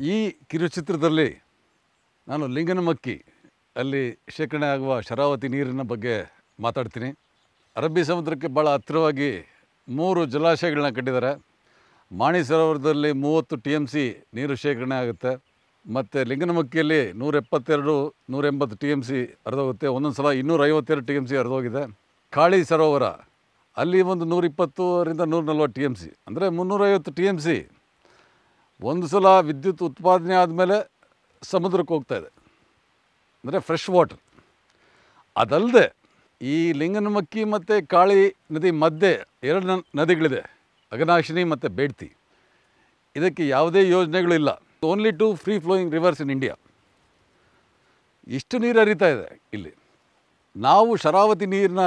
ಈ ಕಿರುಚಿತ್ರದಲ್ಲಿ ನಾನು ಲಿಂಗನಮಕ್ಕಿ ಅಲ್ಲಿ ಶೇಖರಣೆ ಆಗುವ ಶರಾವತಿ ನೀರಿನ ಬಗ್ಗೆ ಮಾತಾಡ್ತೀನಿ ಅರಬ್ಬಿ ಸಮುದ್ರಕ್ಕೆ ಭಾಳ ಹತ್ತಿರವಾಗಿ ಮೂರು ಜಲಾಶಯಗಳನ್ನ ಕಟ್ಟಿದ್ದಾರೆ ಮಾಣಿ ಸರೋವರದಲ್ಲಿ ಮೂವತ್ತು ಟಿ ಎಮ್ ಸಿ ನೀರು ಶೇಖರಣೆ ಆಗುತ್ತೆ ಮತ್ತು ಲಿಂಗನಮಕ್ಕಿಯಲ್ಲಿ ನೂರ ಎಪ್ಪತ್ತೆರಡು ನೂರ ಎಂಬತ್ತು ಟಿ ಎಮ್ ಸಿ ಹರಿದೋಗುತ್ತೆ ಒಂದೊಂದು ಸಲ ಇನ್ನೂರೈವತ್ತೆರಡು ಟಿ ಎಮ್ ಸಿ ಹರಿದೋಗಿದೆ ಕಾಳಿ ಸರೋವರ ಅಲ್ಲಿ ಒಂದು ನೂರಿಪ್ಪತ್ತರಿಂದ ನೂರ ನಲ್ವತ್ತು ಟಿ ಎಮ್ ಸಿ ಅಂದರೆ ಮುನ್ನೂರೈವತ್ತು ಟಿ ಎಮ್ ಸಿ ಒಂದು ಸಲ ವಿದ್ಯುತ್ ಉತ್ಪಾದನೆ ಆದಮೇಲೆ ಸಮುದ್ರಕ್ಕೆ ಹೋಗ್ತಾ ಇದೆ ಅಂದರೆ ಫ್ರೆಶ್ ವಾಟರ್ ಅದಲ್ಲದೆ ಈ ಲಿಂಗನಮಕ್ಕಿ ಮತ್ತು ಕಾಳಿ ನದಿ ಮಧ್ಯೆ ಎರಡು ನ- ನದಿಗಳಿದೆ ಅಘನಾಶಿನಿ ಮತ್ತು ಬೇಡ್ತಿ ಇದಕ್ಕೆ ಯಾವುದೇ ಯೋಜನೆಗಳಿಲ್ಲ only two free flowing rivers in India ಇಷ್ಟು ನೀರು ಹರಿತಾ ಇದೆ ಇಲ್ಲಿ ನಾವು ಶರಾವತಿ ನೀರನ್ನ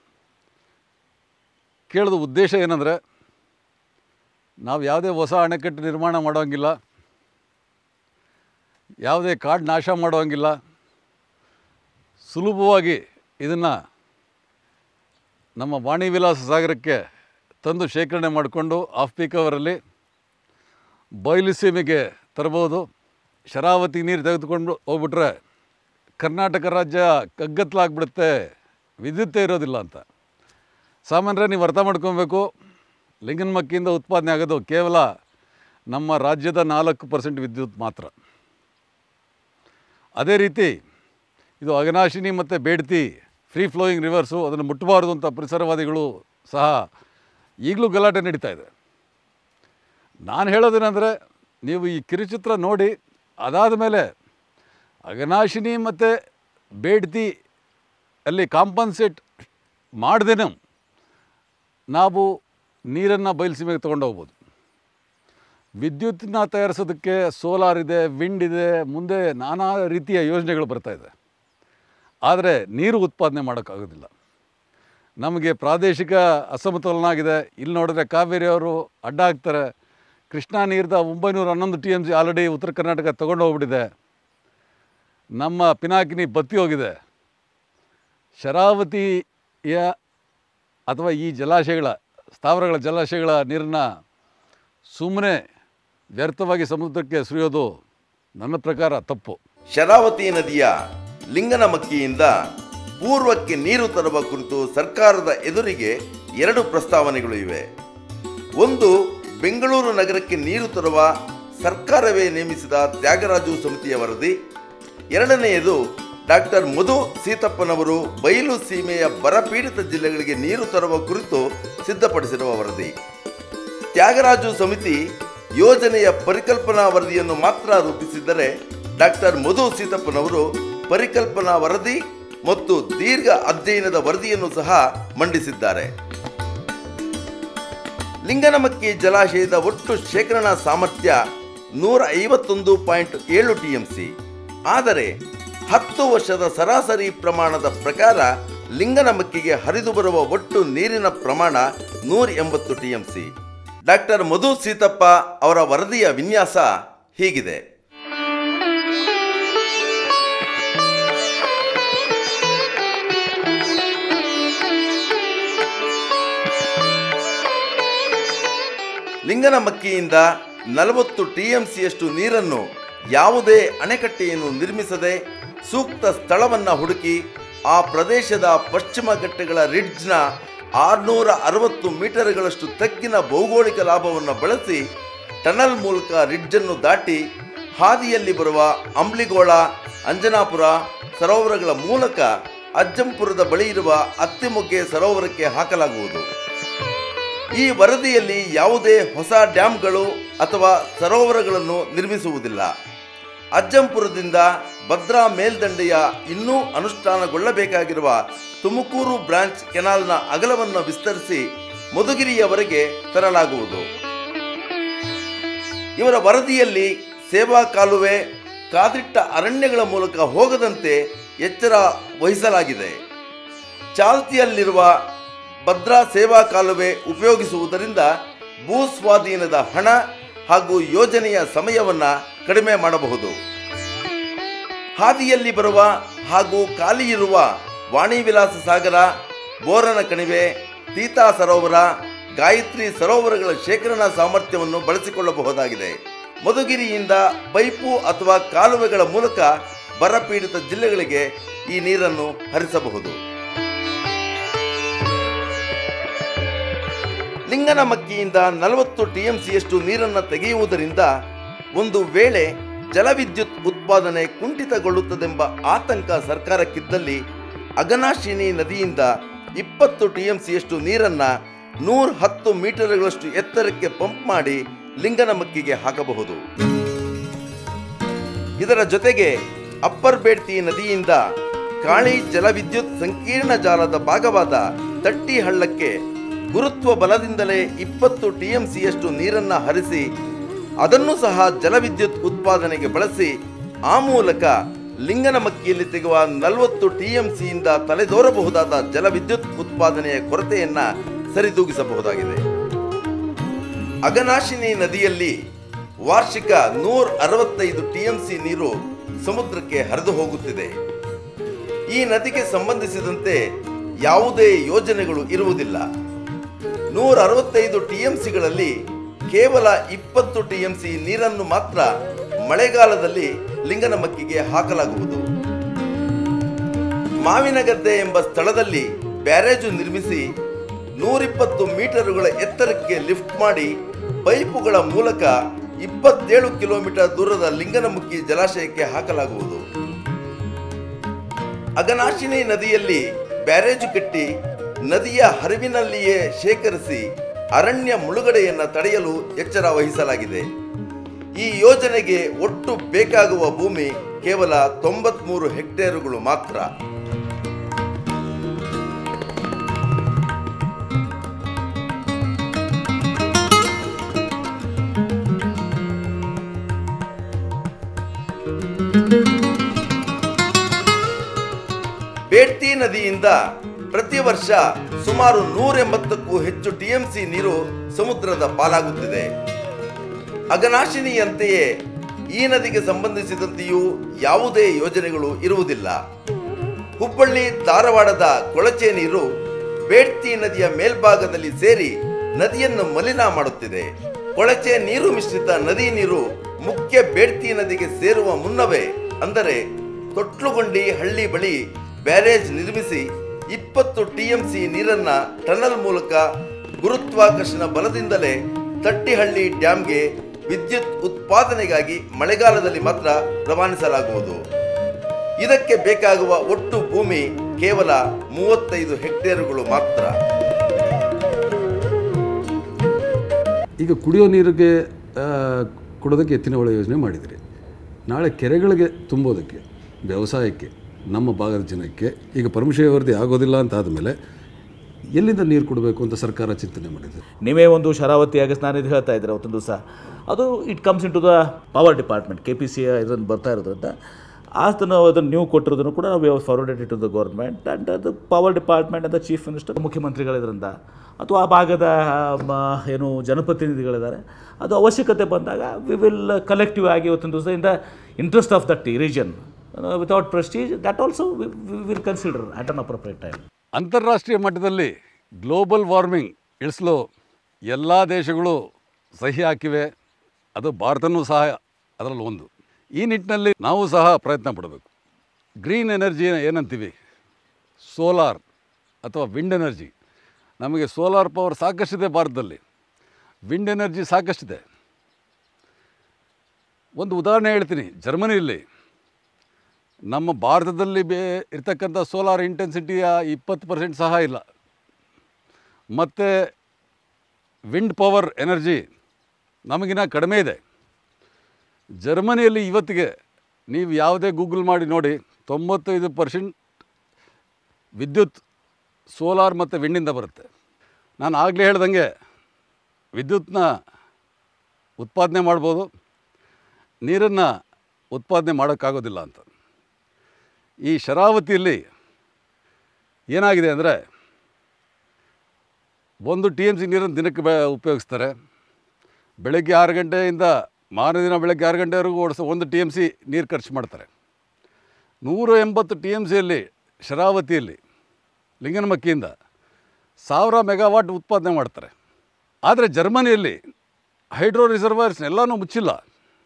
ಕೇಳೋದು ಉದ್ದೇಶ ಏನಂದರೆ ನಾವು ಯಾವುದೇ ಹೊಸ ಅಣೆಕಟ್ಟು ನಿರ್ಮಾಣ ಮಾಡೋಂಗಿಲ್ಲ ಯಾವುದೇ ಕಾಡು ನಾಶ ಮಾಡೋಂಗಿಲ್ಲ ಸುಲಭವಾಗಿ ಇದನ್ನು ನಮ್ಮ ವಾಣಿ ವಿಲಾಸ ಸಾಗರಕ್ಕೆ ತಂದು ಶೇಖರಣೆ ಮಾಡಿಕೊಂಡು ಆಫ್ ಪೀಕ್ ಅವರಲ್ಲಿ ಬಯಲು ಸೀಮೆಗೆ ತರ್ಬೋದು ಶರಾವತಿ ನೀರು ತೆಗೆದುಕೊಂಡು ಹೋಗ್ಬಿಟ್ರೆ ಕರ್ನಾಟಕ ರಾಜ್ಯ ಕಗ್ಗತ್ತಲಾಗ್ಬಿಡುತ್ತೆ ವಿದ್ಯುತ್ತೇ ಇರೋದಿಲ್ಲ ಅಂತ ಸಾಮಾನ್ಯರೇ ನೀವು ಅರ್ಥ ಮಾಡ್ಕೊಬೇಕು ಲಿಂಗನಮಕ್ಕಿಯಿಂದ ಉತ್ಪಾದನೆ ಆಗೋದು ಕೇವಲ ನಮ್ಮ ರಾಜ್ಯದ ನಾಲ್ಕು ಪರ್ಸೆಂಟ್ ವಿದ್ಯುತ್ ಮಾತ್ರ ಅದೇ ರೀತಿ ಇದು ಅಘನಾಶಿನಿ ಮತ್ತು ಬೇಡ್ತಿ ಫ್ರೀ ಫ್ಲೋಯಿಂಗ್ ರಿವರ್ಸು ಅದನ್ನು ಮುಟ್ಟಬಾರ್ದು ಅಂತ ಪರಿಸರವಾದಿಗಳು ಸಹ ಈಗಲೂ ಗಲಾಟೆ ನಡೀತಾ ಇದೆ ನಾನು ಹೇಳೋದೇನೆಂದರೆ ನೀವು ಈ ಕಿರುಚಿತ್ರ ನೋಡಿ ಅದಾದ ಮೇಲೆ ಅಘನಾಶಿನಿ ಮತ್ತು ಬೇಡ್ತಿ ಅಲ್ಲಿ ಕಾಂಪನ್ಸೇಟ್ ಮಾಡ್ದೇನೆ ನಾವು ನೀರನ್ನು ಬಯಲುಸೀಮೆಗೆ ತೊಗೊಂಡು ಹೋಗ್ಬೋದು ವಿದ್ಯುತ್ತನ್ನ ತಯಾರಿಸೋದಕ್ಕೆ ಸೋಲಾರ್ ಇದೆ ವಿಂಡ್ ಇದೆ ಮುಂದೆ ನಾನಾ ರೀತಿಯ ಯೋಜನೆಗಳು ಬರ್ತಾ ಇದೆ ಆದರೆ ನೀರು ಉತ್ಪಾದನೆ ಮಾಡೋಕ್ಕಾಗೋದಿಲ್ಲ ನಮಗೆ ಪ್ರಾದೇಶಿಕ ಅಸಮತೋಲನ ಆಗಿದೆ ಇಲ್ಲಿ ನೋಡಿದ್ರೆ ಕಾವೇರಿ ಅವರು ಅಡ್ಡ ಹಾಕ್ತಾರೆ ಕೃಷ್ಣಾ ನೀರ್ದ ಒಂಬೈನೂರ ಹನ್ನೊಂದು ಟಿ ಎಮ್ ಸಿ ಆಲ್ರೆಡಿ ಉತ್ತರ ಕರ್ನಾಟಕ ತೊಗೊಂಡು ಹೋಗ್ಬಿಟ್ಟಿದೆ ನಮ್ಮ ಪಿನಾಕಿನಿ ಬತ್ತಿ ಹೋಗಿದೆ ಶರಾವತಿಯ ಅಥವಾ ಈ ಜಲಾಶಯಗಳ ಸ್ಥಾವರಗಳ ಜಲಾಶಯಗಳ ನೀರನ್ನು ಸುಮ್ಮನೆ ವ್ಯರ್ಥವಾಗಿ ಸಮುದ್ರಕ್ಕೆ ಸುರಿಯೋದು ನನ್ನ ಪ್ರಕಾರ ತಪ್ಪು ಶರಾವತಿ ನದಿಯ ಲಿಂಗನಮಕ್ಕಿಯಿಂದ ಪೂರ್ವಕ್ಕೆ ನೀರು ತರುವ ಕುರಿತು ಸರ್ಕಾರದ ಎದುರಿಗೆ ಎರಡು ಪ್ರಸ್ತಾವನೆಗಳು ಇವೆ ಒಂದು ಬೆಂಗಳೂರು ನಗರಕ್ಕೆ ನೀರು ತರುವ ಸರ್ಕಾರವೇ ನೇಮಿಸಿದ ತ್ಯಾಗರಾಜು ಸಮಿತಿಯ ವರದಿ ಎರಡನೆಯದು ಡಾಕ್ಟರ್ ಮಧು ಸೀತಪ್ಪನವರು ಬಯಲು ಸೀಮೆಯ ಬರಪೀಡಿತ ಜಿಲ್ಲೆಗಳಿಗೆ ನೀರು ತರುವ ಕುರಿತು ಸಿದ್ಧಪಡಿಸಿರುವ ವರದಿ ತ್ಯಾಗರಾಜು ಸಮಿತಿ ಯೋಜನೆಯ ಪರಿಕಲ್ಪನಾ ವರದಿಯನ್ನು ಮಾತ್ರ ರೂಪಿಸಿದ್ದರೆ ಡಾಕ್ಟರ್ ಮಧು ಸೀತಪ್ಪನವರು ಪರಿಕಲ್ಪನಾ ವರದಿ ಮತ್ತು ದೀರ್ಘ ಅಧ್ಯಯನದ ವರದಿಯನ್ನು ಸಹ ಮಂಡಿಸಿದ್ದಾರೆ ಲಿಂಗನಮಕ್ಕಿ ಜಲಾಶಯದ ಒಟ್ಟು ಶೇಖರಣಾ ಸಾಮರ್ಥ್ಯ ನೂರ ಐವತ್ತೊಂದು ಪಾಯಿಂಟ್ ಏಳು ಟಿ ಎಂ ಸಿ ಆದರೆ ಹತ್ತು ವರ್ಷದ ಸರಾಸರಿ ಪ್ರಮಾಣದ ಪ್ರಕಾರ ಲಿಂಗನಮಕ್ಕಿಗೆ ಹರಿದು ಬರುವ ಒಟ್ಟು ನೀರಿನ ಪ್ರಮಾಣ ನೂರ ಎಂಬತ್ತು T M C doctor Madhu Seethappa ಅವರ ವರದಿಯ ವಿನ್ಯಾಸ ಹೀಗಿದೆ ಲಿಂಗನಮಕ್ಕಿಯಿಂದ ನಲವತ್ತು ಟಿಎಂಸಿಯಷ್ಟು ನೀರನ್ನು ಯಾವುದೇ ಅಣೆಕಟ್ಟೆಯನ್ನು ನಿರ್ಮಿಸದೆ ಸೂಕ್ತ ಸ್ಥಳವನ್ನು ಹುಡುಕಿ ಆ ಪ್ರದೇಶದ ಪಶ್ಚಿಮ ಘಟ್ಟಗಳ ರಿಡ್ಜ್ನ ಆರುನೂರ ಅರವತ್ತು ಮೀಟರ್ಗಳಷ್ಟು ತಗ್ಗಿನ ಭೌಗೋಳಿಕ ಲಾಭವನ್ನು ಬಳಸಿ ಟನಲ್ ಮೂಲಕ ರಿಡ್ಜನ್ನು ದಾಟಿ ಹಾದಿಯಲ್ಲಿ ಬರುವ ಅಂಬ್ಲಿಗೋಳ ಅಂಜನಾಪುರ ಸರೋವರಗಳ ಮೂಲಕ ಅಜ್ಜಂಪುರದ ಬಳಿ ಇರುವ ಅತ್ತಿಮೊಗ್ಗೆ ಸರೋವರಕ್ಕೆ ಹಾಕಲಾಗುವುದು ಈ ವರದಿಯಲ್ಲಿ ಯಾವುದೇ ಹೊಸ ಡ್ಯಾಂಗಳು ಅಥವಾ ಸರೋವರಗಳನ್ನು ನಿರ್ಮಿಸುವುದಿಲ್ಲ ಅಜ್ಜಂಪುರದಿಂದ ಭದ್ರಾ ಮೇಲ್ದಂಡೆಯ ಇನ್ನೂ ಅನುಷ್ಠಾನಗೊಳ್ಳಬೇಕಾಗಿರುವ ತುಮಕೂರು ಬ್ರಾಂಚ್ ಕೆನಾಲ್ನ ಅಗಲವನ್ನು ವಿಸ್ತರಿಸಿ ಮಧುಗಿರಿಯವರೆಗೆ ತರಲಾಗುವುದು ಇವರ ವರದಿಯಲ್ಲಿ ಸೇವಾ ಕಾಲುವೆ ಕಾದಿಟ್ಟ ಅರಣ್ಯಗಳ ಮೂಲಕ ಹೋಗದಂತೆ ಎಚ್ಚರ ವಹಿಸಲಾಗಿದೆ ಚಾಲ್ತಿಯಲ್ಲಿರುವ ಭದ್ರಾ ಸೇವಾ ಕಾಲುವೆ ಉಪಯೋಗಿಸುವುದರಿಂದ ಭೂ ಸ್ವಾಧೀನದ ಹಣ ಹಾಗೂ ಯೋಜನೆಯ ಸಮಯವನ್ನು ಕಡಿಮೆ ಮಾಡಬಹುದು ಹಾದಿಯಲ್ಲಿ ಬರುವ ಹಾಗೂ ಖಾಲಿ ಇರುವ ವಾಣಿ ವಿಲಾಸ ಸಾಗರ ಬೋರನ ಕಣಿವೆ ತೀತಾ ಸರೋವರ ಗಾಯತ್ರಿ ಸರೋವರಗಳ ಶೇಖರಣಾ ಸಾಮರ್ಥ್ಯವನ್ನು ಬಳಸಿಕೊಳ್ಳಬಹುದಾಗಿದೆ ಮಧುಗಿರಿಯಿಂದ ಪೈಪು ಅಥವಾ ಕಾಲುವೆಗಳ ಮೂಲಕ ಬರಪೀಡಿತ ಜಿಲ್ಲೆಗಳಿಗೆ ಈ ನೀರನ್ನು ಹರಿಸಬಹುದು ಲಿಂಗನಮಕ್ಕಿಯಿಂದ ನಲವತ್ತು ಟಿಎಂಸಿಯಷ್ಟು ನೀರನ್ನು ತೆಗೆಯುವುದರಿಂದ ಒಂದು ವೇಳೆ ಜಲವಿದ್ಯುತ್ ಉತ್ಪಾದನೆ ಕುಂಠಿತಗೊಳ್ಳುತ್ತದೆಂಬ ಆತಂಕ ಸರ್ಕಾರಕ್ಕಿದ್ದಲ್ಲಿ ಅಗನಾಶಿನಿ ನದಿಯಿಂದ ಇಪ್ಪತ್ತು ಟಿಎಂಸಿಯಷ್ಟು ನೀರನ್ನು ನೂರ ಹತ್ತು ಮೀಟರ್ಗಳಷ್ಟು ಎತ್ತರಕ್ಕೆ ಪಂಪ್ ಮಾಡಿ ಲಿಂಗನಮಕ್ಕಿಗೆ ಹಾಕಬಹುದು ಇದರ ಜೊತೆಗೆ ಅಪ್ಪರ್ ಬೇಡ್ತಿ ನದಿಯಿಂದ ಕಾಳಿ ಜಲವಿದ್ಯುತ್ ಸಂಕೀರ್ಣ ಜಾಲದ ಭಾಗವಾದ ತಟ್ಟಿ ಹಳ್ಳಕ್ಕೆ ಗುರುತ್ವ ಬಲದಿಂದಲೇ ಇಪ್ಪತ್ತು ಟಿಎಂಸಿಯಷ್ಟು ನೀರನ್ನ ಹರಿಸಿ ಅದನ್ನು ಸಹ ಜಲವಿದ್ಯುತ್ ಉತ್ಪಾದನೆಗೆ ಬಳಸಿ ಆ ಮೂಲಕ ಲಿಂಗನಮಕ್ಕಿಯಲ್ಲಿ ತೆಗೆಯುವ ನಲವತ್ತು ಟಿಎಂಸಿಯಿಂದ ತಲೆದೋರಬಹುದಾದ ಜಲವಿದ್ಯುತ್ ಉತ್ಪಾದನೆಯ ಕೊರತೆಯನ್ನ ಸರಿದೂಗಿಸಬಹುದಾಗಿದೆ ಅಗನಾಶಿನಿ ನದಿಯಲ್ಲಿ ವಾರ್ಷಿಕ ನೂರ ಅರವತ್ತೈದು ಟಿಎಂಸಿ ನೀರು ಸಮುದ್ರಕ್ಕೆ ಹರಿದು ಹೋಗುತ್ತಿದೆ ಈ ನದಿಗೆ ಸಂಬಂಧಿಸಿದಂತೆ ಯಾವುದೇ ಯೋಜನೆಗಳು ಇರುವುದಿಲ್ಲ ನೂರ ಅರವತ್ತೈದು ಟಿಎಂಸಿಗಳಲ್ಲಿ ಕೇವಲ ಇಪ್ಪತ್ತು ಟಿಎಂಸಿ ನೀರನ್ನು ಮಾತ್ರ ಮಳೆಗಾಲದಲ್ಲಿ ಲಿಂಗನಮಕ್ಕಿಗೆ ಹಾಕಲಾಗುವುದು ಮಾವಿನಗದ್ದೆ ಎಂಬ ಸ್ಥಳದಲ್ಲಿ ಬ್ಯಾರೇಜು ನಿರ್ಮಿಸಿ ನೂರಿಪ್ಪತ್ತು ಮೀಟರುಗಳ ಎತ್ತರಕ್ಕೆ ಲಿಫ್ಟ್ ಮಾಡಿ ಪೈಪುಗಳ ಮೂಲಕ ಇಪ್ಪತ್ತೇಳು ಕಿಲೋಮೀಟರ್ ದೂರದ ಲಿಂಗನಮುಖಿ ಜಲಾಶಯಕ್ಕೆ ಹಾಕಲಾಗುವುದು ಅಗನಾಶಿನಿ ನದಿಯಲ್ಲಿ ಬ್ಯಾರೇಜು ಕಟ್ಟಿ ನದಿಯ ಹರಿವಿನಲ್ಲಿಯೇ ಶೇಖರಿಸಿ ಅರಣ್ಯ ಮುಳುಗಡೆಯನ್ನು ತಡೆಯಲು ಎಚ್ಚರ ವಹಿಸಲಾಗಿದೆ ಈ ಯೋಜನೆಗೆ ಒಟ್ಟು ಬೇಕಾಗುವ ಭೂಮಿ ಕೇವಲ ತೊಂಬತ್ಮೂರು ಹೆಕ್ಟೇರುಗಳು ಮಾತ್ರ ಬೇಡ್ತಿ ನದಿಯಿಂದ ಪ್ರತಿ ವರ್ಷ ಸುಮಾರು ನೂರ ಎಂಬತ್ತಕ್ಕೂ ಹೆಚ್ಚು ಟಿಎಂಸಿ ನೀರು ಸಮುದ್ರದ ಪಾಲಾಗುತ್ತಿದೆ ಅಗನಾಶಿನಿಯಂತೆಯೇ ಈ ನದಿಗೆ ಸಂಬಂಧಿಸಿದಂತೆಯೂ ಯಾವುದೇ ಯೋಜನೆಗಳು ಇರುವುದಿಲ್ಲ ಹುಬ್ಬಳ್ಳಿ ಧಾರವಾಡದ ಕೊಳಚೆ ನೀರು ಬೇಡ್ತಿ ನದಿಯ ಮೇಲ್ಭಾಗದಲ್ಲಿ ಸೇರಿ ನದಿಯನ್ನು ಮಲಿನ ಮಾಡುತ್ತಿದೆ ಕೊಳಚೆ ನೀರು ಮಿಶ್ರಿತ ನದಿ ನೀರು ಮುಖ್ಯ ಬೇಡ್ತಿ ನದಿಗೆ ಸೇರುವ ಮುನ್ನವೇ ಅಂದರೆ ತೊಟ್ಲುಗೊಂಡಿ ಹಳ್ಳಿ ಬಳಿ ಬ್ಯಾರೇಜ್ ನಿರ್ಮಿಸಿ ಇಪ್ಪತ್ತು ಟಿಎಂಸಿ ನೀರನ್ನ ಟನಲ್ ಮೂಲಕ ಗುರುತ್ವಾಕರ್ಷಣ ಬಲದಿಂದಲೇ ತಟ್ಟಿಹಳ್ಳಿ ಡ್ಯಾಂಗೆ ವಿದ್ಯುತ್ ಉತ್ಪಾದನೆಗಾಗಿ ಮಳೆಗಾಲದಲ್ಲಿ ಮಾತ್ರ ರವಾನಿಸಲಾಗುವುದು ಇದಕ್ಕೆ ಬೇಕಾಗುವ ಒಟ್ಟು ಭೂಮಿ ಕೇವಲ ಮೂವತ್ತೈದು ಹೆಕ್ಟೇರುಗಳು ಮಾತ್ರ ಈಗ ಕುಡಿಯೋ ನೀರಿಗೆ ಆ, ಕೊಡೋದಕ್ಕೆ ಎತ್ತಿನ ಹೊಳೆ ಯೋಜನೆ ಮಾಡಿದಿರಿ ನಾಳೆ ಕೆರೆಗಳಿಗೆ ತುಂಬೋದಕ್ಕೆ ವ್ಯವಸಾಯಕ್ಕೆ ನಮ್ಮ ಭಾಗದ ಜನಕ್ಕೆ ಈಗ ಪರಮಶಿವ ವರದಿ ಆಗೋದಿಲ್ಲ ಅಂತ ಆದಮೇಲೆ ಎಲ್ಲಿಂದ ನೀರು ಕೊಡಬೇಕು ಅಂತ ಸರ್ಕಾರ ಚಿಂತನೆ ಮಾಡಿದೆ ನೀವೇ ಒಂದು ಶರಾವತಿ ಆಗಸ್ಟ್ ನಾನು ಇದು ಹೇಳ್ತಾ ಇದ್ದೆ ಅವತ್ತೊಂದು ದಿವಸ ಅದು it comes into the power department K P C ಇದನ್ನು ಬರ್ತಾ ಇರೋದ್ರಿಂದ ಅದನ್ನು ಅದನ್ನು ನೀವು ಕೊಟ್ಟಿರೋದನ್ನು ಕೂಡ ನಾವು forwarded to the government and ಅದು ಪವರ್ ಡಿಪಾರ್ಟ್ಮೆಂಟ್ ಅಂತ ಚೀಫ್ ಮಿನಿಸ್ಟರ್ ಮುಖ್ಯಮಂತ್ರಿಗಳಿದ್ರಿಂದ ಅಥವಾ ಆ ಭಾಗದ ಮ, ಏನು ಜನಪ್ರತಿನಿಧಿಗಳಿದ್ದಾರೆ ಅದು ಅವಶ್ಯಕತೆ ಬಂದಾಗ ವಿ ವಿಲ್ ಕಲೆಕ್ಟಿವ್ ಆಗಿ ಇವತ್ತೊಂದು ದಿವಸ in the interest of that region without prestige that also will consider at an appropriate time ಅಂತಾರಾಷ್ಟ್ರೀಯ ಮಟ್ಟದಲ್ಲಿ ಗ್ಲೋಬಲ್ ವಾರ್ಮಿಂಗ್ ಇಳಿಸಲು ಎಲ್ಲ ದೇಶಗಳು ಸಹಿ ಹಾಕಿವೆ ಅದು ಭಾರತನೂ ಸಹ ಅದರಲ್ಲಿ ಒಂದು ಈ ನಿಟ್ಟಿನಲ್ಲಿ ನಾವು ಸಹ ಪ್ರಯತ್ನ ಪಡಬೇಕು ಗ್ರೀನ್ ಎನರ್ಜಿ ಏನಂತೀವಿ ಸೋಲಾರ್ ಅಥವಾ ವಿಂಡ್ ಎನರ್ಜಿ ನಮಗೆ ಸೋಲಾರ್ ಪವರ್ ಸಾಕಷ್ಟಿದೆ ಭಾರತದಲ್ಲಿ ವಿಂಡ್ ಎನರ್ಜಿ ಸಾಕಷ್ಟಿದೆ ಒಂದು ಉದಾಹರಣೆ ಹೇಳ್ತೀನಿ ಜರ್ಮನಿಯಲ್ಲಿ ನಮ್ಮ ಭಾರತದಲ್ಲಿ ಬೇ ಇರ್ತಕ್ಕಂಥ ಸೋಲಾರ್ ಇಂಟೆನ್ಸಿಟಿಯ ಇಪ್ಪತ್ತು ಪರ್ಸೆಂಟ್ ಸಹ ಇಲ್ಲ ಮತ್ತು ವಿಂಡ್ ಪವರ್ ಎನರ್ಜಿ ನಮಗಿನ ಕಡಿಮೆ ಇದೆ ಜರ್ಮನಿಯಲ್ಲಿ ಇವತ್ತಿಗೆ ನೀವು ಯಾವುದೇ ಗೂಗಲ್ ಮಾಡಿ ನೋಡಿ ತೊಂಬತ್ತೈದು ಪರ್ಸೆಂಟ್ ವಿದ್ಯುತ್ ಸೋಲಾರ್ ಮತ್ತು ವಿಂಡಿಂದ ಬರುತ್ತೆ ನಾನು ಆಗಲೇ ಹೇಳ್ದಂಗೆ ವಿದ್ಯುತ್ನ ಉತ್ಪಾದನೆ ಮಾಡ್ಬೋದು ನೀರನ್ನು ಉತ್ಪಾದನೆ ಮಾಡೋಕ್ಕಾಗೋದಿಲ್ಲ ಅಂತ ಈ ಶರಾವತಿಯಲ್ಲಿ ಏನಾಗಿದೆ ಅಂದರೆ ಒಂದು ಟಿ ಎಮ್ ಸಿ ನೀರನ್ನು ದಿನಕ್ಕೆ ಬೆ ಉಪಯೋಗಿಸ್ತಾರೆ ಬೆಳಗ್ಗೆ ಆರು ಗಂಟೆಯಿಂದ ಮಾರನೇ ದಿನ ಬೆಳಗ್ಗೆ ಆರು ಗಂಟೆವರೆಗೂ ಓಡಿಸ ಒಂದು ಟಿ ಎಮ್ ಸಿ ನೀರು ಖರ್ಚು ಮಾಡ್ತಾರೆ ನೂರ ಎಂಬತ್ತು ಟಿ ಎಮ್ ಸಿಯಲ್ಲಿ ಶರಾವತಿಯಲ್ಲಿ ಲಿಂಗನಮಕ್ಕಿಯಿಂದ ಸಾವಿರ ಮೆಗಾವಾಟ್ ಉತ್ಪಾದನೆ ಮಾಡ್ತಾರೆ ಆದರೆ ಜರ್ಮನಿಯಲ್ಲಿ ಹೈಡ್ರೋ ರಿಸರ್ವರ್ಸ್ ಎಲ್ಲನೂ ಮುಚ್ಚಿಲ್ಲ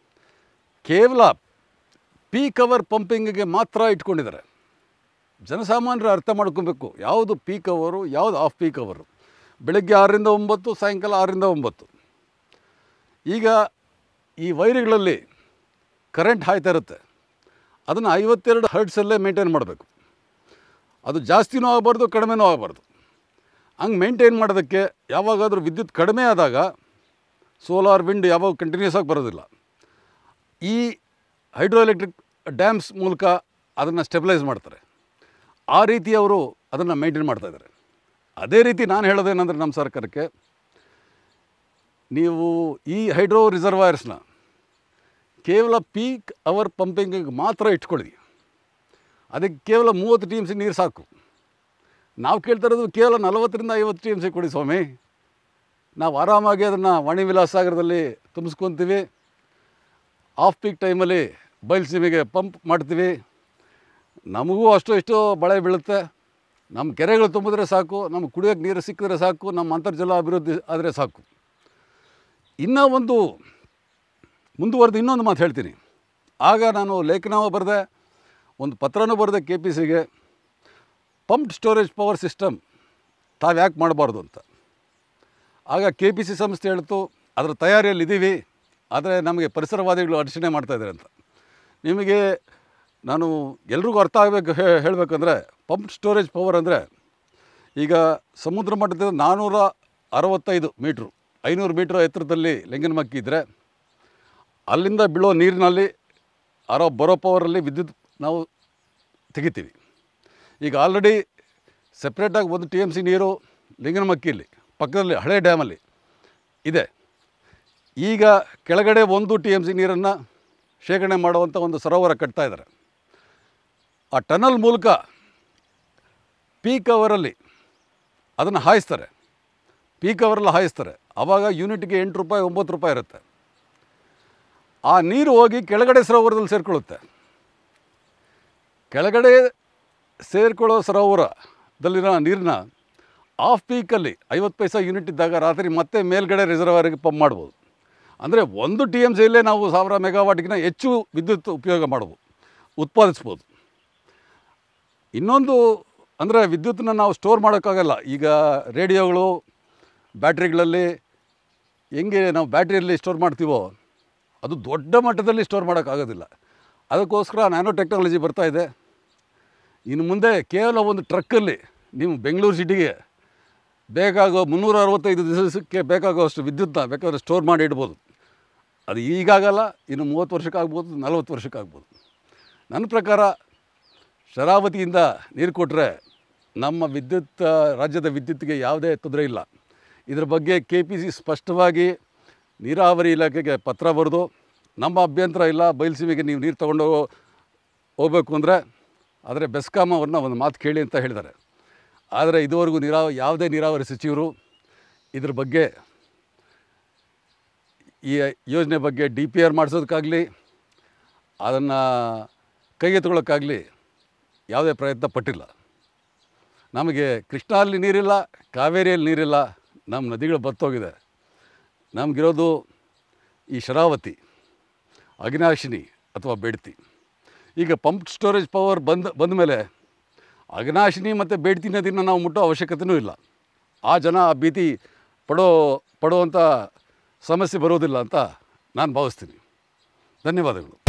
ಕೇವಲ ಪೀಕ್ ಅವರ್ ಪಂಪಿಂಗಿಗೆ ಮಾತ್ರ ಇಟ್ಕೊಂಡಿದ್ದಾರೆ ಜನಸಾಮಾನ್ಯರು ಅರ್ಥ ಮಾಡ್ಕೊಬೇಕು ಯಾವುದು ಪೀಕ್ ಅವರು ಯಾವುದು ಆಫ್ ಪೀಕ್ ಅವರು ಬೆಳಗ್ಗೆ ಆರರಿಂದ ಒಂಬತ್ತು ಸಾಯಂಕಾಲ ಆರರಿಂದ ಒಂಬತ್ತು ಈಗ ಈ ವೈರ್ಗಳಲ್ಲಿ ಕರೆಂಟ್ ಹಾಯ್ತಾ ಇರುತ್ತೆ ಅದನ್ನು ಐವತ್ತೆರಡು ಹರ್ಟ್ಸಲ್ಲೇ ಮೇಂಟೈನ್ ಮಾಡಬೇಕು ಅದು ಜಾಸ್ತಿನೂ ಆಗಬಾರ್ದು ಕಡಿಮೆನೂ ಆಗಬಾರ್ದು ಹಂಗೆ ಮೇಂಟೈನ್ ಮಾಡೋದಕ್ಕೆ ಯಾವಾಗಾದರೂ ವಿದ್ಯುತ್ ಕಡಿಮೆ ಆದಾಗ ಸೋಲಾರ್ ವಿಂಡ್ ಯಾವಾಗ ಕಂಟಿನ್ಯೂಸ್ ಆಗಿ ಬರೋದಿಲ್ಲ ಈ ಹೈಡ್ರೋ ಎಲೆಕ್ಟ್ರಿಕ್ ಡ್ಯಾಮ್ಸ್ ಮೂಲಕ ಅದನ್ನು ಸ್ಟೆಬಿಲೈಸ್ ಮಾಡ್ತಾರೆ ಆ ರೀತಿ ಅವರು ಅದನ್ನು ಮೇಂಟೈನ್ ಮಾಡ್ತಾಯಿದ್ದಾರೆ ಅದೇ ರೀತಿ ನಾನು ಹೇಳೋದೇನೆಂದರೆ ನಮ್ಮ ಸರ್ಕಾರಕ್ಕೆ ನೀವು ಈ ಹೈಡ್ರೋ ರಿಸರ್ವಾಯರ್ಸ್ನ ಕೇವಲ ಪೀಕ್ ಅವರ್ ಪಂಪಿಂಗಿಗೆ ಮಾತ್ರ ಇಟ್ಕೊಳ್ಳಿ ಅದಕ್ಕೆ ಕೇವಲ ಮೂವತ್ತು ಟಿ ಎಮ್ ಸಿ ನೀರು ಸಾಕು ನಾವು ಕೇಳ್ತಾ ಇರೋದು ಕೇವಲ ನಲವತ್ತರಿಂದ ಐವತ್ತು ಟಿ ಎಮ್ ಸಿ ಕೊಡಿ ಸ್ವಾಮಿ ನಾವು ಆರಾಮಾಗಿ ಅದನ್ನು ವಾಣಿ ವಿಲಾಸ ಸಾಗರದಲ್ಲಿ ತುಂಬಿಸ್ಕೊತೀವಿ ಆಫ್ ಪೀಕ್ ಟೈಮಲ್ಲಿ ಬಯಲುಸೀಮೆಗೆ ಪಂಪ್ ಮಾಡ್ತೀವಿ ನಮಗೂ ಅಷ್ಟು ಇಷ್ಟು ಮಳೆ ಬೀಳುತ್ತೆ ನಮ್ಮ ಕೆರೆಗಳು ತುಂಬಿದ್ರೆ ಸಾಕು ನಮ್ಗೆ ಕುಡಿಯೋಕ್ಕೆ ನೀರು ಸಿಕ್ಕಿದ್ರೆ ಸಾಕು ನಮ್ಮ ಅಂತರ್ಜಲ ಅಭಿವೃದ್ಧಿ ಆದರೆ ಸಾಕು ಇನ್ನೂ ಒಂದು ಮುಂದುವರೆದು ಇನ್ನೊಂದು ಮಾತು ಹೇಳ್ತೀನಿ ಆಗ ನಾನು ಲೇಖನವೂ ಬರೆದೆ ಒಂದು ಪತ್ರನೂ ಬರೆದೆ ಕೆ ಪಿ ಸಿಗೆ ಪಂಪ್ಡ್ ಸ್ಟೋರೇಜ್ ಪವರ್ ಸಿಸ್ಟಮ್ ತಾವು ಯಾಕೆ ಮಾಡಬಾರ್ದು ಅಂತ ಆಗ ಕೆ ಪಿ ಸಿ ಸಂಸ್ಥೆ ಹೇಳ್ತು ಅದರ ತಯಾರಿಯಲ್ಲಿ ಇದ್ದೀವಿ ಆದರೆ ನಮಗೆ ಪರಿಸರವಾದಿಗಳು ಅಡಚಣೆ ಮಾಡ್ತಾಯಿದ್ದಾರೆ ಅಂತ ನಿಮಗೆ ನಾನು ಎಲ್ರಿಗೂ ಅರ್ಥ ಆಗಬೇಕು ಹೇಳಬೇಕಂದ್ರೆ ಪಂಪ್ ಸ್ಟೋರೇಜ್ ಪವರ್ ಅಂದರೆ ಈಗ ಸಮುದ್ರ ಮಟ್ಟದಿಂದ ನಾನ್ನೂರ ಅರವತ್ತೈದು ಮೀಟ್ರು ಐನೂರು ಮೀಟ್ರ್ ಎತ್ತರದಲ್ಲಿ ಲಿಂಗನಮಕ್ಕಿ ಇದ್ದರೆ ಅಲ್ಲಿಂದ ಬೀಳೋ ನೀರಿನಲ್ಲಿ ಅರೋ ಬರೋ ಪವರಲ್ಲಿ ವಿದ್ಯುತ್ ನಾವು ತೆಗಿತೀವಿ ಈಗ ಆಲ್ರೆಡಿ ಸಪ್ರೇಟಾಗಿ ಒಂದು ಟಿ ಎಮ್ ಸಿ ನೀರು ಲಿಂಗನಮಕ್ಕಿಯಲ್ಲಿ ಪಕ್ಕದಲ್ಲಿ ಹಳೆ ಡ್ಯಾಮಲ್ಲಿ ಇದೆ ಈಗ ಕೆಳಗಡೆ ಒಂದು ಟಿ ಎಮ್ ಸಿ ನೀರನ್ನು ಶೇಖರಣೆ ಮಾಡುವಂಥ ಒಂದು ಸರೋವರ ಕಟ್ತಾ ಇದ್ದಾರೆ ಆ ಟನಲ್ ಮೂಲಕ ಪೀಕ್ ಅವರಲ್ಲಿ ಅದನ್ನು ಹಾಯಿಸ್ತಾರೆ ಪೀಕ್ ಅವರಲ್ಲಿ ಹಾಯಿಸ್ತಾರೆ ಆವಾಗ ಯೂನಿಟ್ಗೆ ಎಂಟು ರೂಪಾಯಿ ಒಂಬತ್ತು ರೂಪಾಯಿ ಇರುತ್ತೆ ಆ ನೀರು ಹೋಗಿ ಕೆಳಗಡೆ ಸರೋವರದಲ್ಲಿ ಸೇರಿಕೊಳ್ಳುತ್ತೆ ಕೆಳಗಡೆ ಸೇರ್ಕೊಳ್ಳೋ ಸರೋವರದಲ್ಲಿನ ನೀರನ್ನ ಆಫ್ ಪೀಕಲ್ಲಿ ಐವತ್ತು ಪೈಸಾ ಯೂನಿಟ್ ಇದ್ದಾಗ ರಾತ್ರಿ ಮತ್ತೆ ಮೇಲ್ಗಡೆ ರಿಸರ್ವರ್ಗೆ ಪಂಪ್ ಮಾಡ್ಬೋದು ಅಂದರೆ ಒಂದು ಟಿ ಎಮ್ ಸಿಯಲ್ಲೇ ನಾವು ಸಾವಿರ ಮೆಗಾವಾಟ್ಗಿಂತ ಹೆಚ್ಚು ವಿದ್ಯುತ್ ಉಪಯೋಗ ಮಾಡ್ಬೋದು ಉತ್ಪಾದಿಸ್ಬೋದು ಇನ್ನೊಂದು ಅಂದರೆ ವಿದ್ಯುತ್ತನ್ನ ನಾವು ಸ್ಟೋರ್ ಮಾಡೋಕ್ಕಾಗಲ್ಲ ಈಗ ರೇಡಿಯೋಗಳು ಬ್ಯಾಟ್ರಿಗಳಲ್ಲಿ ಹೆಂಗೆ ನಾವು ಬ್ಯಾಟ್ರಿಯಲ್ಲಿ ಸ್ಟೋರ್ ಮಾಡ್ತೀವೋ ಅದು ದೊಡ್ಡ ಮಟ್ಟದಲ್ಲಿ ಸ್ಟೋರ್ ಮಾಡೋಕ್ಕಾಗೋದಿಲ್ಲ ಅದಕ್ಕೋಸ್ಕರ ನ್ಯಾನೋ ಟೆಕ್ನಾಲಜಿ ಬರ್ತಾ ಇದೆ ಇನ್ನು ಮುಂದೆ ಕೇವಲ ಒಂದು ಟ್ರಕ್ಕಲ್ಲಿ ನೀವು ಬೆಂಗಳೂರು ಸಿಟಿಗೆ ಬೇಕಾಗೋ ಮುನ್ನೂರ ಅರವತ್ತೈದು ದಿವಸಕ್ಕೆ ಬೇಕಾಗುವಷ್ಟು ವಿದ್ಯುತ್ನ ಬೇಕಾದ್ರೆ ಸ್ಟೋರ್ ಮಾಡಿ ಇಡ್ಬೋದು ಅದು ಈಗಾಗಲ್ಲ ಇನ್ನು ಮೂವತ್ತು ವರ್ಷಕ್ಕಾಗ್ಬೋದು ನಲವತ್ತು ವರ್ಷಕ್ಕಾಗ್ಬೋದು ನನ್ನ ಪ್ರಕಾರ ಶರಾವತಿಯಿಂದ ನೀರು ಕೊಟ್ಟರೆ ನಮ್ಮ ವಿದ್ಯುತ್ ಆ, ರಾಜ್ಯದ ವಿದ್ಯುತ್ಗೆ ಯಾವುದೇ ತೊಂದರೆ ಇಲ್ಲ ಇದ್ರ ಬಗ್ಗೆ ಕೆ ಪಿ ಸಿ ಸ್ಪಷ್ಟವಾಗಿ ನೀರಾವರಿ ಇಲಾಖೆಗೆ ಪತ್ರ ಬರೆದು ನಮ್ಮ ಅಭ್ಯಂತರ ಇಲ್ಲ ಬಯಲುಸೀಮೆಗೆ ನೀವು ನೀರು ತೊಗೊಂಡು ಹೋಗ್ಬೇಕು ಅಂದರೆ ಆದರೆ ಬೆಸ್ಕಾಂ ಅವ್ರನ್ನ ಒಂದು ಮಾತು ಕೇಳಿ ಅಂತ ಹೇಳಿದ್ದಾರೆ ಆದರೆ ಇದುವರೆಗೂ ನೀರಾವ ಯಾವುದೇ ನೀರಾವರಿ ಸಚಿವರು ಇದ್ರ ಬಗ್ಗೆ ಈ ಯೋಜನೆ ಬಗ್ಗೆ ಡಿ ಪಿ ಆರ್ ಮಾಡಿಸೋದಕ್ಕಾಗಲಿ ಅದನ್ನು ಕೈಗೆ ತಗೊಳ್ಳೋಕ್ಕಾಗಲಿ ಯಾವುದೇ ಪ್ರಯತ್ನ ಪಟ್ಟಿಲ್ಲ ನಮಗೆ ಕೃಷ್ಣಲ್ಲಿ ನೀರಿಲ್ಲ ಕಾವೇರಿಯಲ್ಲಿ ನೀರಿಲ್ಲ ನಮ್ಮ ನದಿಗಳು ಬತ್ತೋಗಿದೆ ನಮಗಿರೋದು ಈ ಶರಾವತಿ ಅಗ್ನಾಶಿನಿ ಅಥವಾ ಬೇಡ್ತಿ ಈಗ ಪಂಪ್ ಸ್ಟೋರೇಜ್ ಪವರ್ ಬಂದ ಬಂದ ಮೇಲೆ ಅಗ್ನಾಶಿನಿ ಮತ್ತು ಬೇಡ್ತಿ ನದಿನ ನಾವು ಮುಟ್ಟೋ ಅವಶ್ಯಕತೆಯೂ ಇಲ್ಲ ಆ ಜನ ಆ ಭೀತಿ ಪಡೋ ಪಡುವಂಥ ಸಮಸ್ಯೆ ಬರೋದಿಲ್ಲ ಅಂತ ನಾನು ಭಾವಿಸ್ತೀನಿ ಧನ್ಯವಾದಗಳು